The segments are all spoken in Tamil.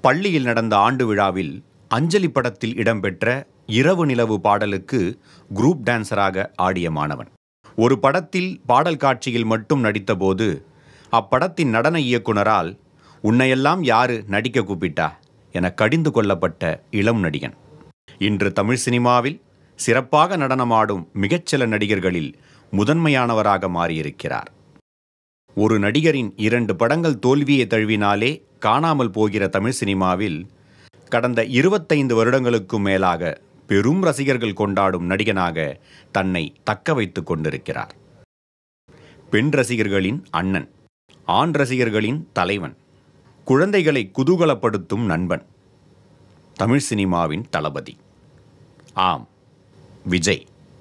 பள்ளியில் நடந்த ஆண்டு விழாவில் அஞ்சலி படத்தில் இடம்பெற்ற இரவு நிலவு பாடலுக்கு குரூப் டான்சராக ஆடிய மாணவன் ஒரு படத்தில் பாடல் காட்சியில் மட்டும் நடித்தபோது அப்படத்தின் நடன இயக்குனரால் உன்னையெல்லாம் யாரு நடிக்க கூப்பிட்டா என கடிந்து கொள்ளப்பட்ட இளம் நடிகன் இன்று தமிழ் சினிமாவில் சிறப்பாக நடனமாடும் மிகச்சில நடிகர்களில் முதன்மையானவராக மாறியிருக்கிறார் ஒரு நடிகரின் இரண்டு படங்கள் தோல்வியை தழுவினாலே காணாமல் போகிற தமிழ் சினிமாவில் கடந்த இருபத்தைந்து வருடங்களுக்கும் மேலாக பெரும் ரசிகர்கள் கொண்டாடும் நடிகனாக தன்னை தக்க வைத்துக் கொண்டிருக்கிறார் பெண் ரசிகர்களின் அண்ணன் ஆண் ரசிகர்களின் தலைவன் குழந்தைகளை குதூகலப்படுத்தும் நண்பன் தமிழ் சினிமாவின் தளபதி ஆம் விஜய்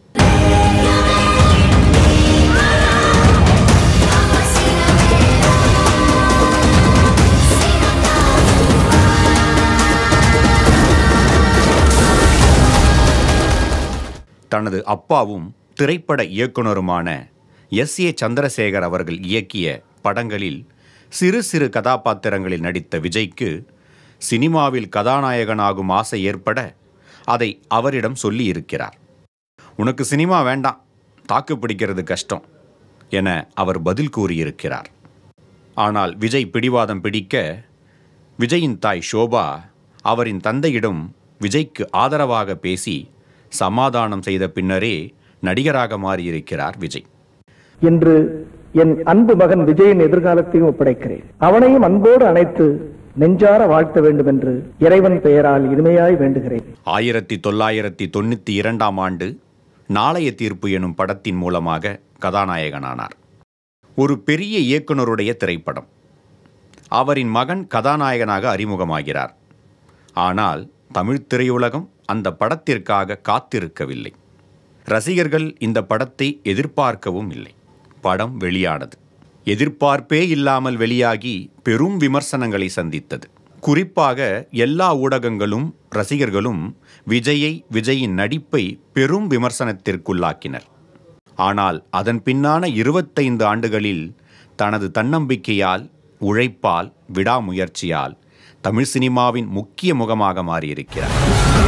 தனது அப்பாவும் திரைப்பட இயக்குனருமான எஸ் ஏ சந்திரசேகர் அவர்கள் இயக்கிய படங்களில் சிறு சிறு கதாபாத்திரங்களில் நடித்த விஜய்க்கு சினிமாவில் கதாநாயகனாகும் ஆசை ஏற்பட அதை அவரிடம் சொல்லியிருக்கிறார் உனக்கு சினிமா வேண்டாம் தாக்கு பிடிக்கிறது கஷ்டம் என அவர் பதில் கூறியிருக்கிறார் ஆனால் விஜய் பிடிவாதம் பிடிக்க விஜயின் தாய் ஷோபா அவரின் தந்தையிடம் விஜய்க்கு ஆதரவாக பேசி சமாதானம் செய்த பின்னரே நடிகராக மாறியிருக்கிறார் விஜய் இன்று என் அன்பு மகன் விஜயின் எதிர்காலத்தையும் ஒப்படைக்கிறேன் அவனையும் அன்போடு அணைத்து நெஞ்சார வாழ்த்த வேண்டும் என்று இறைவன் பெயரால் இனிமையாய் வேண்டுகிறேன் ஆயிரத்தி தொள்ளாயிரத்தி தொண்ணூற்றி இரண்டாம் ஆண்டு நாளைய தீர்ப்பு எனும் படத்தின் மூலமாக கதாநாயகனானார் ஒரு பெரிய இயக்குனருடைய திரைப்படம் அவரின் மகன் கதாநாயகனாக அறிமுகமாகிறார் ஆனால் தமிழ் திரையுலகம் அந்த படத்திற்காக காத்திருக்கவில்லை ரசிகர்கள் இந்த படத்தை எதிர்பார்க்கவும் இல்லை படம் வெளியானது எதிர்பார்ப்பே இல்லாமல் வெளியாகி பெரும் விமர்சனங்களை சந்தித்தது குறிப்பாக எல்லா ஊடகங்களும் ரசிகர்களும் விஜயை விஜயின் நடிப்பை பெரும் விமர்சனத்திற்குள்ளாக்கினர் ஆனால் அதன் பின்னான இருபத்தைந்து ஆண்டுகளில் தனது தன்னம்பிக்கையால் உழைப்பால் விடாமுயற்சியால் தமிழ் சினிமாவின் முக்கிய முகமாக மாறியிருக்கிறார்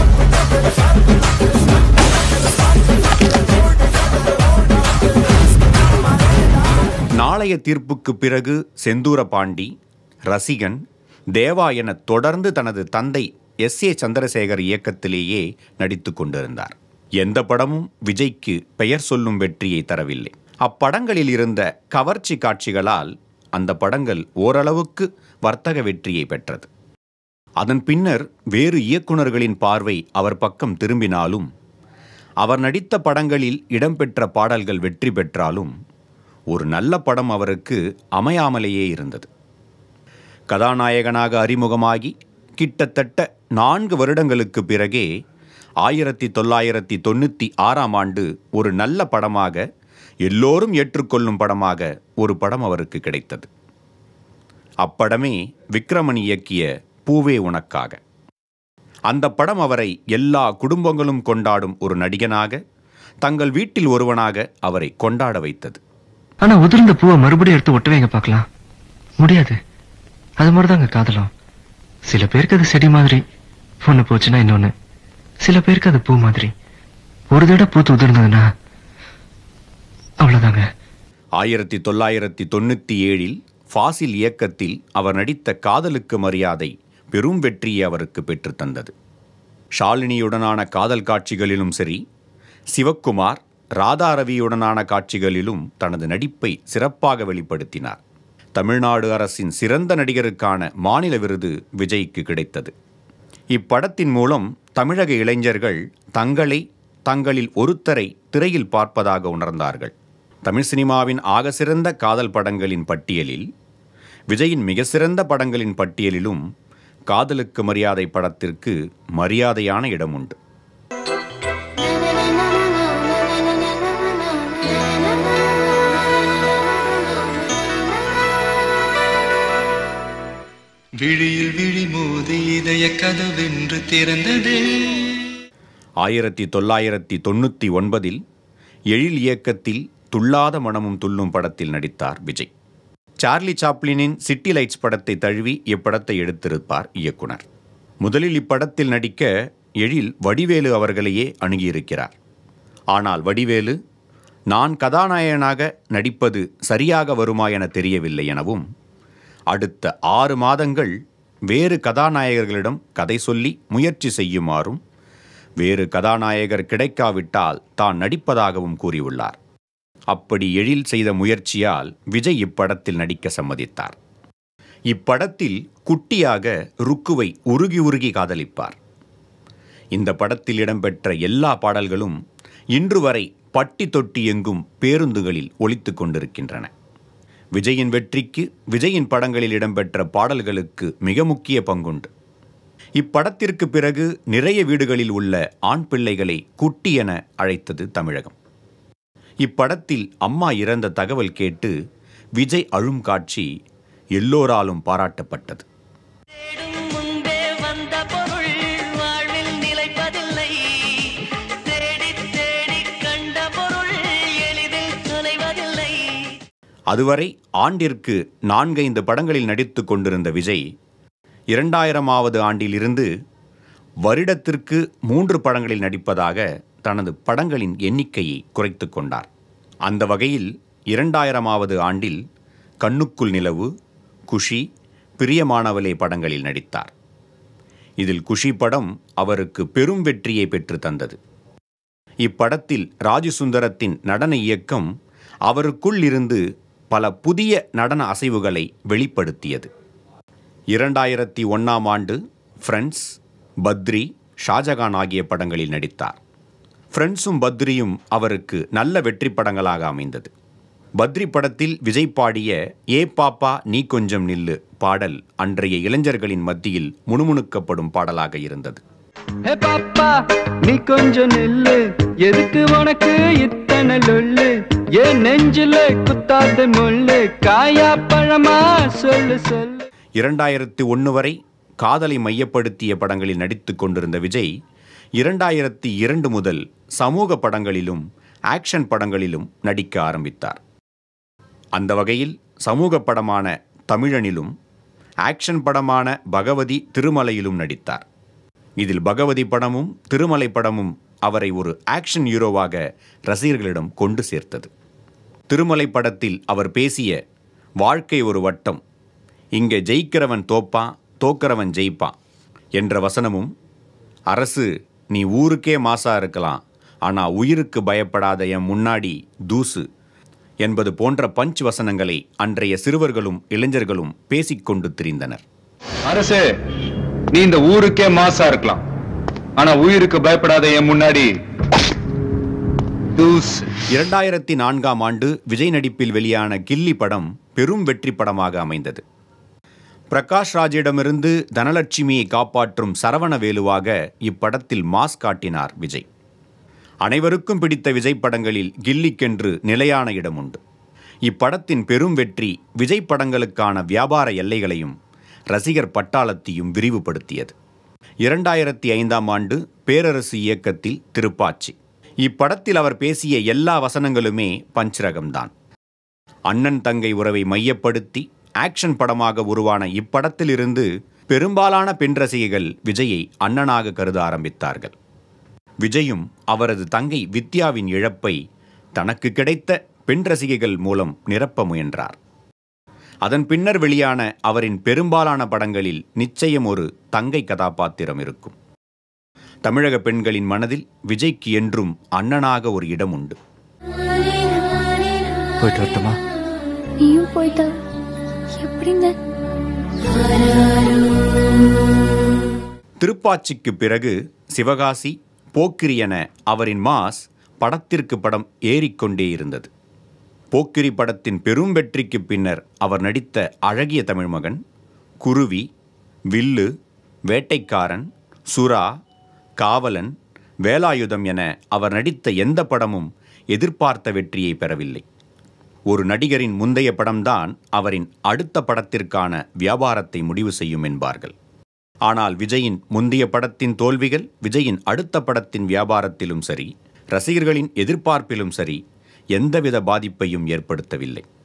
நாளைய தீர்ப்புக்கு பிறகு செந்தூர பாண்டி ரசிகன் தேவா என தொடர்ந்து தனது தந்தை எஸ் ஏ சந்திரசேகர் இயக்கத்திலேயே நடித்து கொண்டிருந்தார் எந்த படமும் விஜய்க்கு பெயர் சொல்லும் வெற்றியை தரவில்லை அப்படங்களில் இருந்த கவர்ச்சி காட்சிகளால் அந்த படங்கள் ஓரளவுக்கு வர்த்தக வெற்றியை பெற்றது அதன் பின்னர் வேறு இயக்குனர்களின் பார்வை அவர் பக்கம் திரும்பினாலும் அவர் நடித்த படங்களில் இடம்பெற்ற பாடல்கள் வெற்றி பெற்றாலும் ஒரு நல்ல படம் அவருக்கு அமையாமலேயே இருந்தது கதாநாயகனாக அறிமுகமாகி கிட்டத்தட்ட நான்கு வருடங்களுக்கு பிறகே ஆயிரத்தி தொள்ளாயிரத்தி தொண்ணூற்றி ஆறாம் ஆண்டு ஒரு நல்ல படமாக எல்லோரும் ஏற்றுக்கொள்ளும் படமாக ஒரு படம் அவருக்கு கிடைத்தது அப்படமே விக்ரமன் இயக்கிய பூவே உனக்காக அந்த படம் அவரை எல்லா குடும்பங்களும் கொண்டாடும் ஒரு நடிகனாக தங்கள் வீட்டில் ஒருவனாக அவரை கொண்டாட வைத்தது ஆனா உதிர்ந்த பூவை மறுபடியும் எடுத்து ஒட்ட வைங்க பார்க்கலாம் முடியாது அது மாதிரிதாங்க காதலும் சில பேருக்கு அது செடி மாதிரி ஒண்ணு போச்சுன்னா இன்னொன்னு சில பேருக்கு அது பூ மாதிரி ஒரு தடவை பூத்து உதிர்ந்ததுன்னா அவ்வளவுதாங்க ஆயிரத்தி தொள்ளாயிரத்தி தொண்ணூற்றி ஏழில் ஃபாசில் இயக்கத்தில் அவர் நடித்த காதலுக்கு மரியாதை பெரும் வெற்றியை அவருக்கு பெற்றுத் தந்தது ஷாலினியுடனான காதல் காட்சிகளிலும் சரி சிவக்குமார் ராதா ரவியுடனான காட்சிகளிலும் தனது நடிப்பை சிறப்பாக வெளிப்படுத்தினார் தமிழ்நாடு அரசின் சிறந்த நடிகருக்கான மாநில விருது விஜய்க்கு கிடைத்தது இப்படத்தின் மூலம் தமிழக இளைஞர்கள் தங்களை தங்களில் ஒருத்தரை திரையில் பார்ப்பதாக உணர்ந்தார்கள் தமிழ் சினிமாவின் ஆக சிறந்த காதல் படங்களின் பட்டியலில் விஜயின் மிக சிறந்த படங்களின் பட்டியலிலும் காதலுக்கு மரியாதை படத்திற்கு மரியாதையான இடம் உண்டு விழியில் விழி மோதி இதய கதவென்று திறந்ததே ஆயிரத்தி தொள்ளாயிரத்தி தொண்ணூற்றி ஒன்பதில் எழில் இயக்கத்தில் துள்ளாத மனமும் துள்ளும் படத்தில் நடித்தார் விஜய் சார்லி சாப்ளினின் சிட்டி லைட்ஸ் படத்தை தழுவி இப்படத்தை எடுத்திருப்பார் இயக்குனர் முதலில் இப்படத்தில் நடிக்க எழில் வடிவேலு அவர்களையே அணுகியிருக்கிறார் ஆனால் வடிவேலு நான் கதாநாயகனாக நடிப்பது சரியாக வருமா என தெரியவில்லை எனவும் அடுத்த ஆறு மாதங்கள் வேறு கதாநாயகர்களிடம் கதை சொல்லி முயற்சி செய்யுமாறும் வேறு கதாநாயகர் கிடைக்காவிட்டால் தான் நடிப்பதாகவும் கூறியுள்ளார் அப்படி எழில் செய்த முயற்சியால் விஜய் இப்படத்தில் நடிக்க சம்மதித்தார் இப்படத்தில் குட்டியாக ருக்குவை உருகி உருகி காதலிப்பார் இந்த படத்தில் இடம்பெற்ற எல்லா பாடல்களும் இன்று வரை பட்டி தொட்டி எங்கும் பேருந்துகளில் ஒலித்துக் கொண்டிருக்கின்றன விஜயின் வெற்றிக்கு விஜயின் படங்களில் இடம்பெற்ற பாடல்களுக்கு மிக முக்கிய பங்குண்டு இப்படத்திற்கு பிறகு நிறைய வீடுகளில் உள்ள ஆண் பிள்ளைகளை குட்டி என அழைத்தது தமிழகம் இப்படத்தில் அம்மா இறந்த தகவல் கேட்டு விஜய் அழும் காட்சி எல்லோராலும் பாராட்டப்பட்டது தேடும் முன்பே வந்த பொருள் வாழ்வில் நிலைப்பதில்லை தேடி தேடி கண்ட பொருள் எளிதில் தொலைவதில்லை அதுவரை ஆண்டிற்கு நான்கைந்து படங்களில் நடித்துக் கொண்டிருந்த விஜய் இரண்டாயிரமாவது ஆண்டிலிருந்து வருடத்திற்கு மூன்று படங்களில் நடிப்பதாக தனது படங்களின் எண்ணிக்கையை குறைத்துக் கொண்டார் அந்த வகையில் இரண்டாயிரமாவது ஆண்டில் கண்ணுக்குள் நிலவு குஷி பிரியமானவளே படங்களில் நடித்தார் இதில் குஷி படம் அவருக்கு பெரும் வெற்றியை பெற்று தந்தது இப்படத்தில் ராஜசுந்தரத்தின் நடன இயக்கம் அவருக்குள் இருந்து பல புதிய நடன அசைவுகளை வெளிப்படுத்தியது இரண்டாயிரத்தி ஒன்றாம் ஆண்டு ஃப்ரெண்ட்ஸ் பத்ரி ஷாஜகான் ஆகிய படங்களில் நடித்தார் ஃப்ரெண்ட்ஸும் பத்ரியும் அவருக்கு நல்ல வெற்றி படங்களாக அமைந்தது பத்ரி படத்தில் விஜய் பாடிய ஏ பாப்பா நீ கொஞ்சம் நில்லு பாடல் அன்றைய இளைஞர்களின் மத்தியில் முணுமுணுக்கப்படும் பாடலாக இருந்தது ஹே பாப்பா நீ கொஞ்சம் நில்லு எதுக்கு உனக்கு இத்தனை லொல்லு ஏன் நெஞ்சில குத்தாத முள்ளு காயா பழமா சொல்லு சொல்லு இரண்டாயிரத்தி ஒன்று வரை காதலை மையப்படுத்திய படங்களில் நடித்துக் கொண்டிருந்த விஜய் இரண்டாயிரத்தி இரண்டு முதல் சமூக படங்களிலும் ஆக்ஷன் படங்களிலும் நடிக்க ஆரம்பித்தார் அந்த வகையில் சமூக படமான தமிழனிலும் ஆக்ஷன் படமான பகவதி திருமலையிலும் நடித்தார் இதில் பகவதி படமும் திருமலை படமும் அவரை ஒரு ஆக்ஷன் ஹீரோவாக ரசிகர்களிடம் கொண்டு சேர்த்தது திருமலை படத்தில் அவர் பேசிய வாழ்க்கை ஒரு வட்டம் இங்கே ஜெயிக்கிறவன் தோப்பான் தோக்கிறவன் ஜெயிப்பான் என்ற வசனமும் அரசு நீ ஊருக்கே மாசா இருக்கலாம் ஆனா உயிருக்கு பயப்படாத என் முன்னாடி தூசு என்பது போன்ற பஞ்ச் வசனங்களை அன்றைய சிறுவர்களும் இளைஞர்களும் பேசிக்கொண்டு திரிந்தனர் அரசே நீ இந்த ஊருக்கே மாசா இருக்கலாம் ஆனா உயிருக்கு பயப்படாத என் முன்னாடி தூசு இரண்டாயிரத்தி நான்காம் ஆண்டு விஜய் நடிப்பில் வெளியான கில்லி படம் பெரும் வெற்றி படமாக அமைந்தது பிரகாஷ் ராஜிடமிருந்து தனலட்சுமியை காப்பாற்றும் சரவணவேலுவாக இப்படத்தில் மாஸ் காட்டினார் விஜய் அனைவருக்கும் பிடித்த விஜய் படங்களில் கில்லிக்கென்று நிலையான இடம் உண்டு இப்படத்தின் பெரும் வெற்றி விஜய் படங்களுக்கான வியாபார எல்லைகளையும் ரசிகர் பட்டாளத்தையும் விரிவுபடுத்தியது இரண்டாயிரத்தி ஐந்தாம் ஆண்டு பேரரசு இயக்கத்தில் திருப்பாச்சி இப்படத்தில் அவர் பேசிய எல்லா வசனங்களுமே பஞ்ச் ரகம்தான் அண்ணன் தங்கை உறவை மையப்படுத்தி ஆக்ஷன் படமாக உருவான இப்படத்திலிருந்து பெரும்பாலான பெண் ரசிகைகள் விஜயை அண்ணனாக கருத ஆரம்பித்தார்கள் விஜயும் அவரது தங்கை வித்யாவின் இழப்பை தனக்கு கிடைத்த பெண் ரசிகைகள் மூலம் நிரப்ப முயன்றார் அதன் பின்னர் வெளியான அவரின் பெரும்பாலான படங்களில் நிச்சயம் ஒரு தங்கை கதாபாத்திரம் இருக்கும் தமிழக பெண்களின் மனதில் விஜய்க்கு என்றும் அண்ணனாக ஒரு இடம் உண்டு போயிட்டு வரட்டுமா நீயும் போயிட்டா எப்படிங்க திருப்பாச்சிக்கு பிறகு சிவகாசி போக்கிரி என அவரின் மாஸ் படத்திற்கு படம் ஏறிக்கொண்டே இருந்தது போக்கிரி படத்தின் பெரும் வெற்றிக்கு பின்னர் அவர் நடித்த அழகிய தமிழ்மகன் குருவி வில்லு வேட்டைக்காரன் சுறா காவலன் வேலாயுதம் என அவர் நடித்த எந்த படமும் எதிர்பார்த்த வெற்றியை பெறவில்லை ஒரு நடிகரின் முந்தைய படம்தான் அவரின் அடுத்த படத்திற்கான வியாபாரத்தை முடிவு செய்யும் என்பார்கள் ஆனால் விஜயின் முந்தைய படத்தின் தோல்விகள் விஜயின் அடுத்த படத்தின் வியாபாரத்திலும் சரி ரசிகர்களின் எதிர்பார்ப்பிலும் சரி எந்தவித பாதிப்பையும் ஏற்படுத்தவில்லை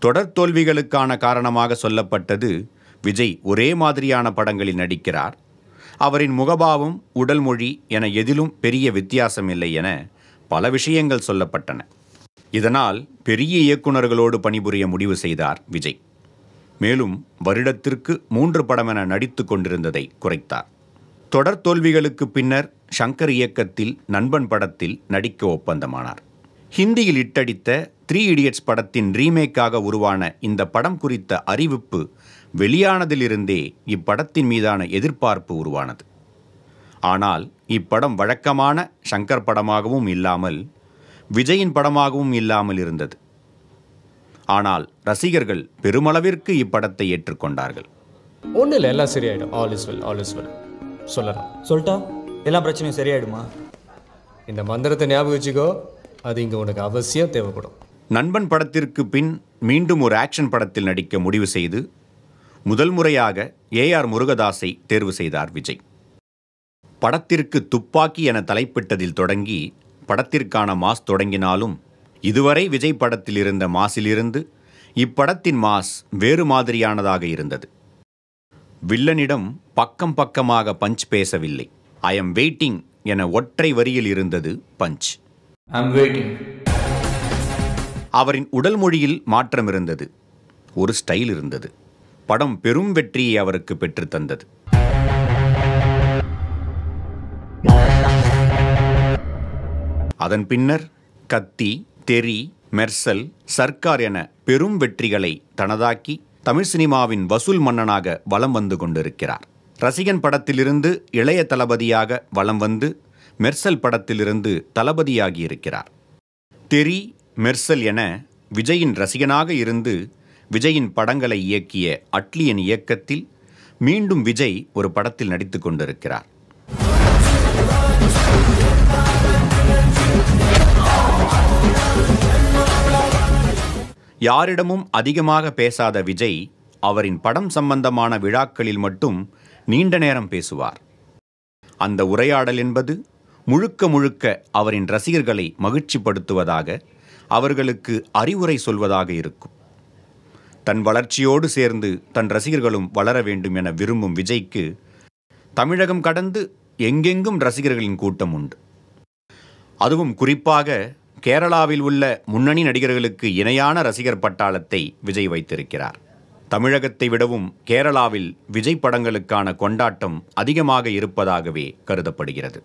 தொடர் தோல்விகளுக்கான காரணமாக சொல்லப்பட்டது விஜய் ஒரே மாதிரியான படங்களில் நடிக்கிறார் அவரின் முகபாவம் உடல் மொழி என எதிலும் பெரிய வித்தியாசம் இல்லை என பல விஷயங்கள் சொல்லப்பட்டன இதனால் பெரிய இயக்குனர்களோடு பணிபுரிய முடிவு செய்தார் விஜய் மேலும் வருடத்திற்கு மூன்று படம் என நடித்து கொண்டிருந்ததை குறைத்தார் தொடர் தோல்விகளுக்கு பின்னர் ஷங்கர் இயக்கத்தில் நண்பன் படத்தில் நடிக்க ஒப்பந்தமானார் ஹிந்தியில் இட்டடித்த த்ரீ இடியட்ஸ் படத்தின் ரீமேக்காக உருவான இந்த படம் குறித்த அறிவிப்பு வெளியானதிலிருந்தே இப்படத்தின் மீதான எதிர்பார்ப்பு உருவானது ஆனால் இப்படம் வழக்கமான ஷங்கர் படமாகவும் இல்லாமல் விஜயின் படமாகவும் இல்லாமல் இருந்தது ஆனால் ரசிகர்கள் பெருமளவிற்கு இப்படத்தை ஏற்றுக்கொண்டார்கள் ஒன்றும் இல்லை எல்லாம் சரியாயிடும் all is well all is well சொல்லலாம் சொல்லிட்டா எல்லா பிரச்சனையும் சரியாயிடுமா இந்த மந்திரத்தை ஞாபகம் வச்சுக்கோ அது இங்கே உனக்கு அவசியம் தேவைப்படும் நண்பன் படத்திற்கு பின் மீண்டும் ஒரு ஆக்ஷன் படத்தில் நடிக்க முடிவு செய்து முதல் முறையாக ஏஆர் முருகதாஸை தேர்வு செய்தார் விஜய் படத்திற்கு துப்பாக்கி என தலைப்பிட்டதில் தொடங்கி படத்திற்கான மாஸ் தொடங்கினாலும் இதுவரை விஜய் படத்தில் இருந்த மாஸிலிருந்து இப்படத்தின் மாஸ் வேறு மாதிரியானதாக இருந்தது வில்லனிடம் பக்கம் பக்கமாக பஞ்ச் பேசவில்லை ஐ எம் வெயிட்டிங் என ஒற்றை வரியில் இருந்தது பஞ்ச் ஐம் வெயிட்டிங் அவரின் உடல் மொழியில் மாற்றம் இருந்தது ஒரு ஸ்டைல் இருந்தது படம் பெரும் வெற்றியை அவருக்கு பெற்றுத் தந்தது அதன் பின்னர் கத்தி தெரி மெர்சல் சர்க்கார் என பெரும் வெற்றிகளை தனதாக்கி தமிழ் சினிமாவின் வசூல் மன்னனாக வலம் வந்து கொண்டிருக்கிறார் ரசிகன் படத்திலிருந்து இளைய தளபதியாக வலம் வந்து மெர்சல் படத்திலிருந்து தளபதியாகி இருக்கிறார் தெரி மெர்சல் என விஜயின் ரசிகனாக இருந்து விஜயின் படங்களை இயக்கிய அட்லியன் இயக்கத்தில் மீண்டும் விஜய் ஒரு படத்தில் நடித்துக் கொண்டிருக்கிறார் யாரிடமும் அதிகமாக பேசாத விஜய் அவரின் படம் சம்பந்தமான விழாக்களில் மட்டும் நீண்ட நேரம் பேசுவார் அந்த உரையாடல் என்பது முழுக்க முழுக்க அவரின் ரசிகர்களை மகிழ்ச்சிப்படுத்துவதாக அவர்களுக்கு அறிவுரை சொல்வதாக இருக்கும் தன் வளர்ச்சியோடு சேர்ந்து தன் ரசிகர்களும் வளர வேண்டும் என விரும்பும் விஜய்க்கு தமிழகம் கடந்து எங்கெங்கும் ரசிகர்களின் கூட்டம் உண்டு அதுவும் குறிப்பாக கேரளாவில் உள்ள முன்னணி நடிகர்களுக்கு இணையான ரசிகர் பட்டாளத்தை விஜய் வைத்திருக்கிறார் தமிழகத்தை விடவும் கேரளாவில் விஜய் படங்களுக்கான கொண்டாட்டம் அதிகமாக இருப்பதாகவே கருதப்படுகிறது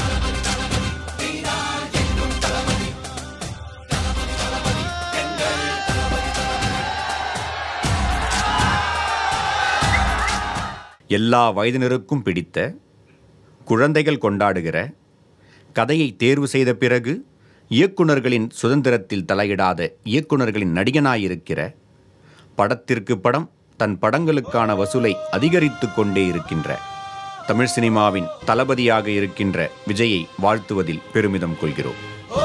எல்லா வயதினருக்கும் பிடித்த குழந்தைகள் கொண்டாடுகிற கதையை தேர்வு செய்த பிறகு இயக்குனர்களின் சுதந்திரத்தில் தலையிடாத இயக்குனர்களின் நடிகனாயிருக்கிற படத்திற்கு படம் தன் படங்களுக்கான வசூலை அதிகரித்து கொண்டே இருக்கின்ற தமிழ் சினிமாவின் தளபதியாக இருக்கின்ற விஜயை வாழ்த்துவதில் பெருமிதம் கொள்கிறோம்